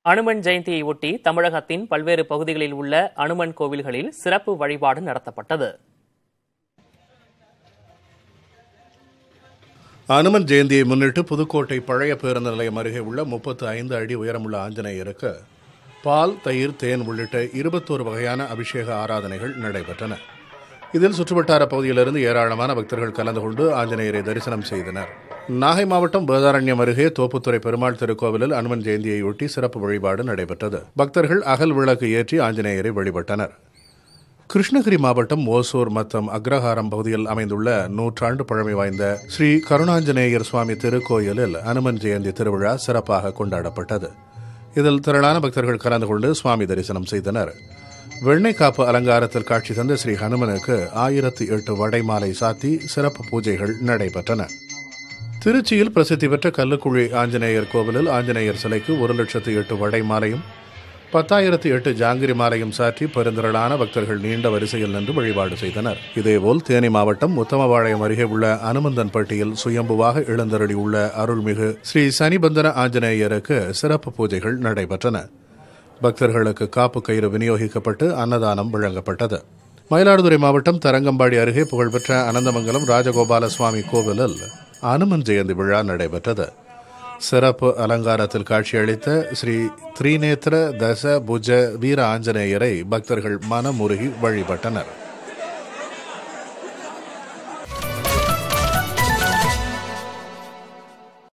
அனுமன் ஜெயந்தியை ஒட்டி தமிழகத்தின் பல்வேறு பகுதிகளில் உள்ள அனுமன் கோவில்களில் சிறப்பு வழிபாடு நடத்தப்பட்டது அனுமன் ஜெயந்தியை முன்னிட்டு புதுக்கோட்டை பழைய பேருந்து நிலையம் அருகே உள்ள முப்பத்து ஐந்து அடி உயரமுள்ள ஆஞ்சநேயருக்கு பால் தயிர் தேன் உள்ளிட்ட இருபத்தோரு வகையான அபிஷேக ஆராதனைகள் நடைபெற்றன இதில் சுற்றுவட்டார பகுதியிலிருந்து ஏராளமான பக்தர்கள் கலந்து கொண்டு ஆஞ்சநேயரை தரிசனம் செய்தனர் நாகை மாவட்டம் வேதாரண்யம் அருகே தோப்புத்துறை பெருமாள் திருக்கோவிலில் அனுமன் ஜெயந்தியையொட்டி சிறப்பு வழிபாடு நடைபெற்றது பக்தர்கள் அகல் விளக்கு ஏற்றி ஆஞ்சநேயரை வழிபட்டனர் கிருஷ்ணகிரி மாவட்டம் ஓசூர் மற்றும் அக்ரஹாரம் பகுதியில் அமைந்துள்ள நூற்றாண்டு பழமை வாய்ந்த ஸ்ரீ கருணாஞ்சநேயர் சுவாமி திருக்கோயிலில் அனுமன் ஜெயந்தி திருவிழா சிறப்பாக கொண்டாடப்பட்டது இதில் திரளான பக்தர்கள் கலந்து கொண்டு சுவாமி தரிசனம் செய்தனர் வெண்ணெய் காப்பு அலங்காரத்தில் காட்சி தந்த ஸ்ரீ ஹனுமனுக்கு ஆயிரத்தி எட்டு வடைமாலை சாத்தி சிறப்பு பூஜைகள் நடைபெற்றன திருச்சியில் பிரசித்தி பெற்ற கல்லுக்குழி ஆஞ்சநேயர் கோவிலில் ஆஞ்சநேயர் சிலைக்கு ஒரு லட்சத்து எட்டு வடைமாலையும் பத்தாயிரத்து எட்டு ஜாங்கிரி மாலையும் சாற்றி பெருந்திரளான பக்தர்கள் நீண்ட வரிசையில் நின்று வழிபாடு செய்தனர் இதேபோல் தேனி மாவட்டம் உத்தமபாளையம் அருகே உள்ள அனுமந்தன்பட்டியில் சுயம்புவாக எழுந்தருளி உள்ள அருள்மிகு ஸ்ரீ சனிபந்தன ஆஞ்சநேயருக்கு சிறப்பு பூஜைகள் நடைபெற்றன பக்தர்களுக்கு காப்பு கயிறு விநியோகிக்கப்பட்டு அன்னதானம் வழங்கப்பட்டது மயிலாடுதுறை மாவட்டம் தரங்கம்பாடி அருகே புகழ்பெற்ற அனந்தமங்கலம் ராஜகோபால சுவாமி கோவிலில் அனுமன் ஜெயந்தி விழா நடைபெற்றது சிறப்பு அலங்காரத்தில் காட்சியளித்த ஸ்ரீ திரிநேத்திர தச புஜ வீர ஆஞ்சநேயரை பக்தர்கள் மனமுருகி வழிபட்டனர்